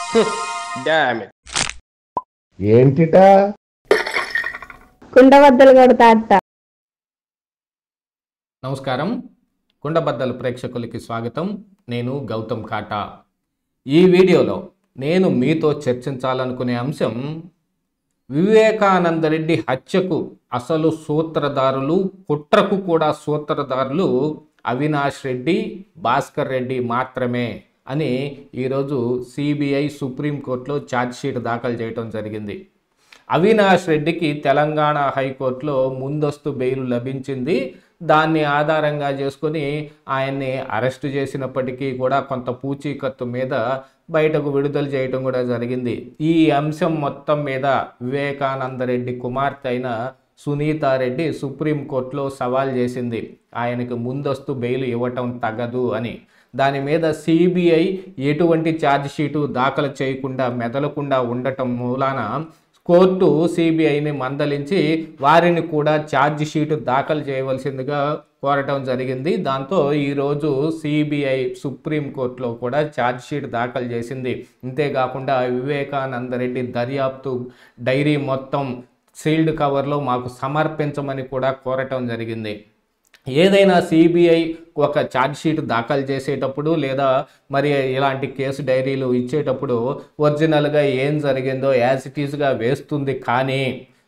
damn it ఏంటిటా కుండబద్దలు కొడతా అత్త నమస్కారం కుండబద్దల ప్రేక్షకులకి స్వాగతం నేను గౌతమ్ కాటా ఈ వీడియోలో నేను మీతో చర్చించాలనుకునే అంశం వివేకానంద రెడ్డి హత్యకు అసలు సూత్రధారులు కుట్రకు కూడా సూత్రధారులు అవినాష్ రెడ్డి భాస్కర్ రెడ్డి మాత్రమే అని ఈరోజు సిబిఐ సుప్రీంకోర్టులో ఛార్జ్షీట్ దాఖలు చేయడం జరిగింది అవినాష్ రెడ్డికి తెలంగాణ హైకోర్టులో ముందస్తు బెయిల్ లభించింది దాన్ని ఆధారంగా చేసుకొని ఆయన్ని అరెస్ట్ చేసినప్పటికీ కూడా కొంత పూచీకత్తు మీద బయటకు విడుదల చేయటం కూడా జరిగింది ఈ అంశం మొత్తం మీద వివేకానంద రెడ్డి కుమార్తె అయిన సునీతారెడ్డి సుప్రీంకోర్టులో సవాల్ చేసింది ఆయనకు ముందస్తు బెయిల్ ఇవ్వటం తగదు అని దాని మీద సిబిఐ ఎటువంటి ఛార్జ్ షీటు దాఖలు చేయకుండా మెదలకుండా ఉండటం మూలాన కోర్టు సిబిఐని మందలించి వారిని కూడా ఛార్జ్ షీటు దాఖలు చేయవలసిందిగా కోరటం జరిగింది దాంతో ఈరోజు సిబిఐ సుప్రీంకోర్టులో కూడా ఛార్జ్ షీట్ దాఖలు చేసింది అంతేకాకుండా వివేకానంద రెడ్డి దర్యాప్తు డైరీ మొత్తం సీల్డ్ కవర్లో మాకు సమర్పించమని కూడా కోరటం జరిగింది ఏదైనా సిబిఐ ఒక ఛార్జ్ షీట్ దాఖలు చేసేటప్పుడు లేదా మరి ఇలాంటి కేసు డైరీలు ఇచ్చేటప్పుడు ఒరిజినల్గా ఏం జరిగిందో యాజ్ ఇట్ ఈస్గా వేస్తుంది కానీ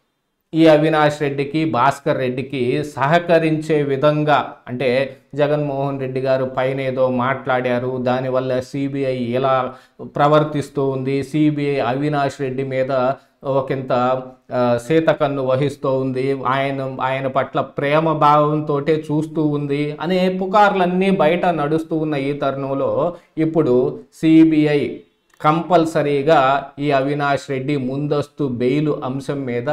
ఈ అవినాష్ రెడ్డికి భాస్కర్ రెడ్డికి సహకరించే విధంగా అంటే జగన్మోహన్ రెడ్డి గారు పైన ఏదో మాట్లాడారు దానివల్ల సిబిఐ ఇలా ప్రవర్తిస్తూ ఉంది సిబిఐ అవినాష్ రెడ్డి మీద ఒకంత ఆ, సీతకన్ను వహిస్తూ ఉంది ఆయన ఆయన పట్ల ప్రేమ భావంతో చూస్తూ ఉంది అనే పుకార్లన్నీ బయట నడుస్తూ ఉన్న ఈ తరుణంలో ఇప్పుడు సిబిఐ కంపల్సరీగా ఈ అవినాష్ రెడ్డి ముందస్తు బెయిల్ అంశం మీద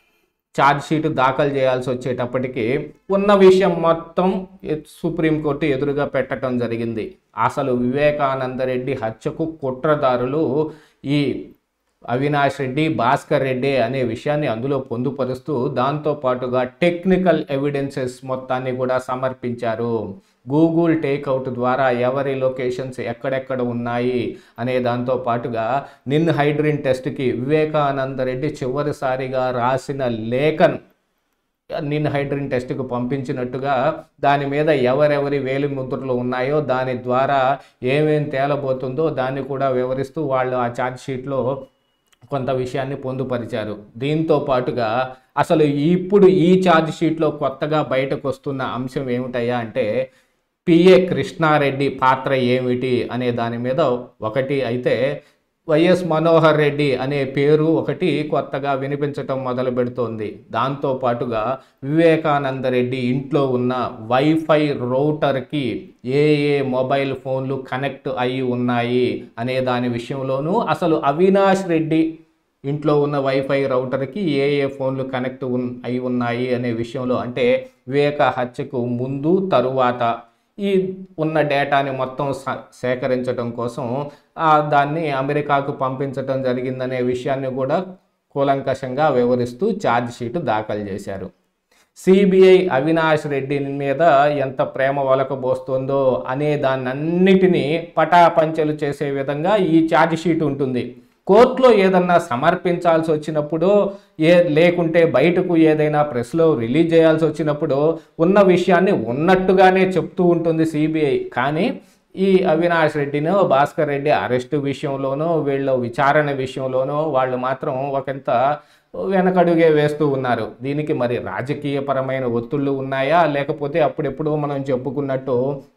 ఛార్జ్ షీట్ దాఖలు చేయాల్సి వచ్చేటప్పటికి ఉన్న విషయం మొత్తం ఎ- సుప్రీంకోర్టు ఎదురుగా పెట్టడం జరిగింది అసలు వివేకానంద రెడ్డి హత్యకు కుట్రదారులు ఈ అవినాష్ రెడ్డి భాస్కర్ రెడ్డి అనే విషయాన్ని అందులో పొందుపరుస్తూ దాంతో పాటుగా టెక్నికల్ ఎవిడెన్సెస్ మొత్తాన్ని కూడా సమర్పించారు గూగుల్ టేక్అవుట్ ద్వారా ఎవరి లొకేషన్స్ ఎక్కడెక్కడ ఉన్నాయి అనే దాంతో పాటుగా నిన్ హైడ్రిన్ టెస్ట్కి వివేకానంద రెడ్డి చివరిసారిగా రాసిన లేఖను నిన్ హైడ్రిన్ టెస్ట్కు పంపించినట్టుగా దాని మీద ఎవరెవరి వేలి ముద్రలు ఉన్నాయో దాని ద్వారా ఏమేం తేలబోతుందో దాన్ని కూడా వివరిస్తూ వాళ్ళు ఆ ఛార్జ్ షీట్లో కొంత విషయాన్ని పొందుపరిచారు దీంతో పాటుగా అసలు ఇప్పుడు ఈ ఛార్జ్ షీట్లో కొత్తగా బయటకు వస్తున్న అంశం ఏమిటయ్యా అంటే పిఏ కృష్ణారెడ్డి పాత్ర ఏమిటి అనే దాని మీద ఒకటి అయితే వైఎస్ మనోహర్ రెడ్డి అనే పేరు ఒకటి కొత్తగా వినిపించటం మొదలు పెడుతోంది దాంతో పాటుగా వివేకానంద రెడ్డి ఇంట్లో ఉన్న వైఫై రౌటర్కి ఏ ఏ మొబైల్ ఫోన్లు కనెక్ట్ అయి ఉన్నాయి అనే దాని విషయంలోనూ అసలు అవినాష్ రెడ్డి ఇంట్లో ఉన్న వైఫై రౌటర్కి ఏ ఏ ఫోన్లు కనెక్ట్ ఉన్ అయి ఉన్నాయి అనే విషయంలో అంటే వివేక హత్యకు ముందు తరువాత ఈ ఉన్న డేటాని మొత్తం స- సేకరించడం కోసం ఆ, దాన్ని అమెరికాకు పంపించడం జరిగిందనే విషయాన్ని కూడా కూలంకషంగా వివరిస్తూ ఛార్జ్ షీటు దాఖలు చేశారు సిబిఐ అవినాష్ రెడ్డి మీద ఎంత ప్రేమ ఒలకబోస్తుందో అనే దాన్నన్నిటినీ పటాపంచలు చేసే విధంగా ఈ ఛార్జ్ షీట్ ఉంటుంది కోర్టులో ఏదన్నా సమర్పించాల్సి వచ్చినప్పుడు ఏ లేకుంటే బయటకు ఏదైనా ప్రెస్లో రిలీజ్ చేయాల్సి వచ్చినప్పుడు ఉన్న విషయాన్ని ఉన్నట్టుగానే చెప్తూ ఉంటుంది సిబిఐ కానీ ఈ అవినాష్ రెడ్డినో భాస్కర్ రెడ్డి అరెస్టు విషయంలోనో వీళ్ళ విచారణ విషయంలోనో వాళ్ళు మాత్రం ఒకంత వెనకడుగే వేస్తూ ఉన్నారు దీనికి మరి రాజకీయపరమైన ఒత్తిళ్ళు ఉన్నాయా లేకపోతే అప్పుడెప్పుడు మనం చెప్పుకున్నట్టు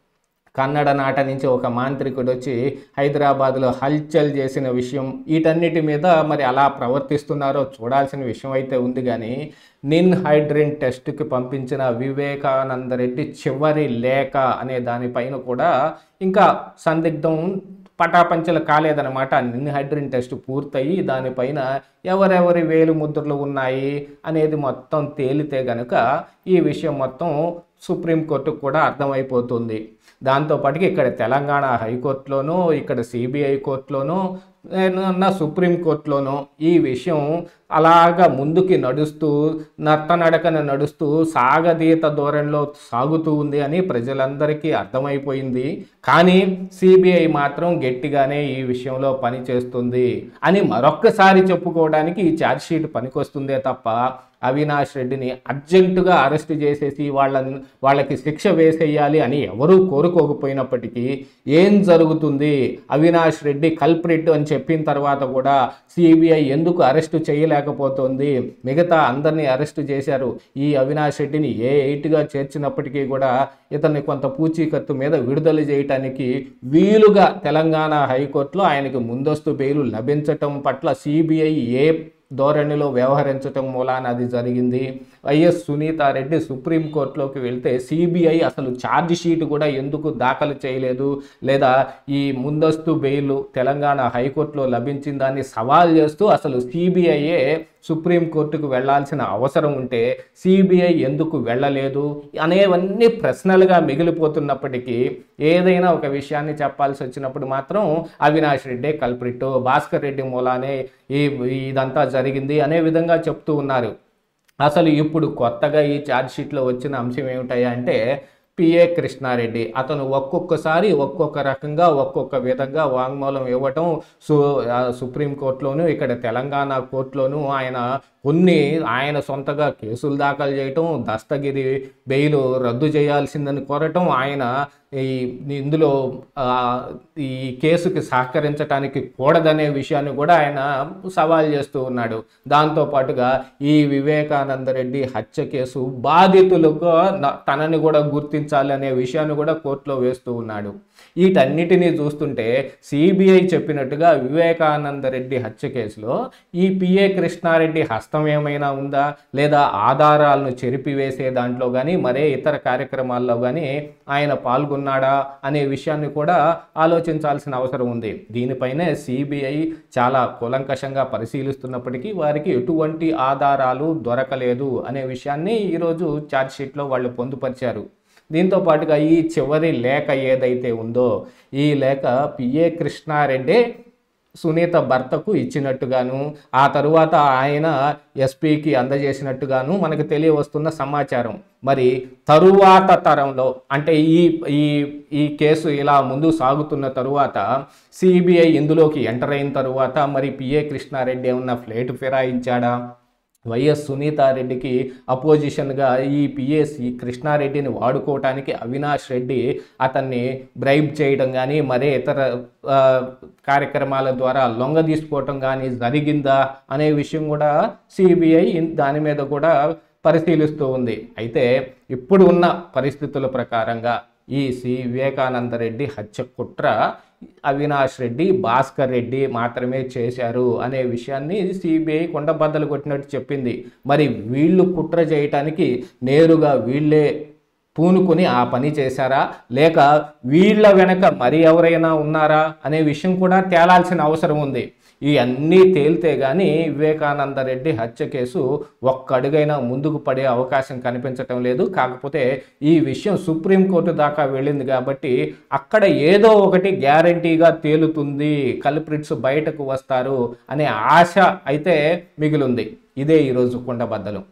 కన్నడ నాట నుంచి ఒక మాంత్రికుడు వచ్చి హైదరాబాద్లో హల్చల్ చేసిన విషయం వీటన్నిటి మీద మరి అలా ప్రవర్తిస్తున్నారో చూడాల్సిన విషయం అయితే ఉంది కానీ నిన్ హైడ్రిన్ టెస్ట్కి పంపించిన వివేకానంద రెడ్డి చివరి లేఖ అనే దానిపైన కూడా ఇంకా సందిగ్ధం పటాపంచలు కాలేదన్నమాట నిన్ హైడ్రిన్ టెస్ట్ పూర్తయి దానిపైన ఎవరెవరి వేలు ముద్రలు ఉన్నాయి అనేది మొత్తం తేలితే గనుక ఈ విషయం మొత్తం సుప్రీంకోర్టుకు కూడా అర్థమైపోతుంది దాంతోపాటుగా ఇక్కడ తెలంగాణ హైకోర్టులోనూ ఇక్కడ సిబిఐ కోర్టులోనూ నా సుప్రీంకోర్టులోనూ ఈ విషయం అలాగా ముందుకి నడుస్తూ నత్తనడకన నడుస్తూ సాగదీత ధోరణిలో సాగుతూ ఉంది అని ప్రజలందరికీ అర్థమైపోయింది కానీ సిబిఐ మాత్రం గట్టిగానే ఈ విషయంలో పని చేస్తుంది అని మరొక్కసారి చెప్పుకోవడానికి ఈ ఛార్జ్షీట్ పనికొస్తుందే తప్ప అవినాష్ రెడ్డిని అర్జెంటుగా అరెస్ట్ చేసేసి వాళ్ళని వాళ్ళకి శిక్ష వేసేయాలి అని ఎవరూ కోరుకోకపోయినప్పటికీ ఏం జరుగుతుంది అవినాష్ రెడ్డి కల్ప్రిట్ అని చెప్పిన తర్వాత కూడా సిబిఐ ఎందుకు అరెస్టు చేయలేకపోతుంది మిగతా అందరినీ అరెస్టు చేశారు ఈ అవినాష్ రెడ్డిని ఏ ఎయిట్గా చేర్చినప్పటికీ కూడా ఇతన్ని కొంత పూచీకత్తు మీద విడుదల చేయటానికి వీలుగా తెలంగాణ హైకోర్టులో ఆయనకి ముందస్తు బెయిల్ లభించటం పట్ల సిబిఐ ఏ ధోరణిలో వ్యవహరించటం మూలాన అది జరిగింది వైఎస్ సునీతారెడ్డి సుప్రీంకోర్టులోకి వెళ్తే సిబిఐ అసలు ఛార్జ్ షీట్ కూడా ఎందుకు దాఖలు చేయలేదు లేదా ఈ ముందస్తు బెయిల్ తెలంగాణ హైకోర్టులో లభించిన దాన్ని సవాల్ చేస్తూ అసలు సిబిఐయే సుప్రీంకోర్టుకు వెళ్లాల్సిన అవసరం ఉంటే సిబిఐ ఎందుకు వెళ్ళలేదు అనేవన్నీ ప్రశ్నలుగా మిగిలిపోతున్నప్పటికీ ఏదైనా ఒక విషయాన్ని చెప్పాల్సి వచ్చినప్పుడు మాత్రం అవినాష్ రెడ్డి కల్ప్రిట్ భాస్కర్ రెడ్డి మూలానే ఈ ఇదంతా జరిగింది అనే విధంగా చెప్తూ ఉన్నారు అసలు ఇప్పుడు కొత్తగా ఈ ఛార్జ్షీట్లో వచ్చిన అంశం ఏమిటయ్యా అంటే పిఏ కృష్ణారెడ్డి అతను ఒక్కొక్కసారి ఒక్కొక్క రకంగా ఒక్కొక్క విధంగా వాంగ్మూలం ఇవ్వటం సు ఆ, సుప్రీంకోర్టులోను ఇక్కడ తెలంగాణ కోర్టులోను ఆయన కొన్ని ఆయన సొంతగా కేసులు దాఖలు చేయటం దస్తగిరి బెయిల్ రద్దు చేయాల్సిందని కోరటం ఆయన ఈ ఇందులో ఆ, ఈ కేసుకి సహకరించడానికి కూడదనే విషయాన్ని కూడా ఆయన సవాల్ చేస్తూ ఉన్నాడు దాంతో పాటుగా ఈ వివేకానంద రెడ్డి హత్య కేసు బాధితులుగా న- తనని కూడా గుర్తించాలి అనే విషయాన్ని కూడా కోర్టులో వేస్తూ ఉన్నాడు వీటన్నిటినీ చూస్తుంటే సిబిఐ చెప్పినట్టుగా వివేకానంద రెడ్డి హత్య కేసులో ఈ పిఏ కృష్ణారెడ్డి హస్తం ఏమైనా ఉందా లేదా ఆధారాలను చెరిపివేసే దాంట్లో కానీ మరే ఇతర కార్యక్రమాల్లో కానీ ఆయన పాల్గొన్నాడా అనే విషయాన్ని కూడా ఆలోచించాల్సిన అవసరం ఉంది దీనిపైనే సిబిఐ చాలా కూలంకషంగా పరిశీలిస్తున్నప్పటికీ వారికి ఎటువంటి ఆధారాలు దొరకలేదు అనే విషయాన్ని ఈరోజు ఛార్జ్షీట్లో వాళ్ళు పొందుపరిచారు దీంతో పాటుగా ఈ చివరి లేఖ ఏదైతే ఉందో ఈ లేఖ పిఏ కృష్ణారెడ్డి సునీత భర్తకు ఇచ్చినట్టుగాను ఆ తరువాత ఆయన ఎస్పీకి అందజేసినట్టుగాను మనకు తెలియవస్తున్న సమాచారం మరి తరువాత తరంలో అంటే ఈ ఈ ఈ కేసు ఇలా ముందు సాగుతున్న తరువాత సిబిఐ ఇందులోకి ఎంటర్ అయిన తరువాత మరి పిఏ కృష్ణారెడ్డి ఏమన్నా ఫ్లైట్ ఫిరాయించాడా వైఎస్ సునీతారెడ్డికి అపోజిషన్గా ఈ పిఎస్సి కృష్ణారెడ్డిని వాడుకోవటానికి అవినాష్ రెడ్డి అతన్ని బ్రైబ్ చేయడం కానీ మరే ఇతర ఆ, కార్యక్రమాల ద్వారా లొంగ తీసుకోవటం కానీ జరిగిందా అనే విషయం కూడా సిబిఐ దాని మీద కూడా పరిశీలిస్తూ ఉంది అయితే ఇప్పుడు ఉన్న పరిస్థితుల ప్రకారంగా ఈ సి వివేకానంద రెడ్డి హత్య కుట్ర అవినాష్ రెడ్డి భాస్కర్ రెడ్డి మాత్రమే చేశారు అనే విషయాన్ని సిబిఐ కొండబద్దలు కొట్టినట్టు చెప్పింది మరి వీళ్ళు కుట్ర చేయటానికి నేరుగా వీళ్ళే పూనుకొని ఆ పని చేశారా లేక వీళ్ళ వెనక మరి ఎవరైనా ఉన్నారా అనే విషయం కూడా తేలాల్సిన అవసరం ఉంది ఈ అన్నీ తేలితే కానీ వివేకానంద రెడ్డి హత్య కేసు ఒక్క అడుగైనా ముందుకు పడే అవకాశం కనిపించటం లేదు కాకపోతే ఈ విషయం సుప్రీంకోర్టు దాకా వెళ్ళింది కాబట్టి అక్కడ ఏదో ఒకటి గ్యారంటీగా తేలుతుంది కల్ప్రిట్స్ బయటకు వస్తారు అనే ఆశ అయితే మిగిలింది ఇదే ఈరోజు కుండబద్దలు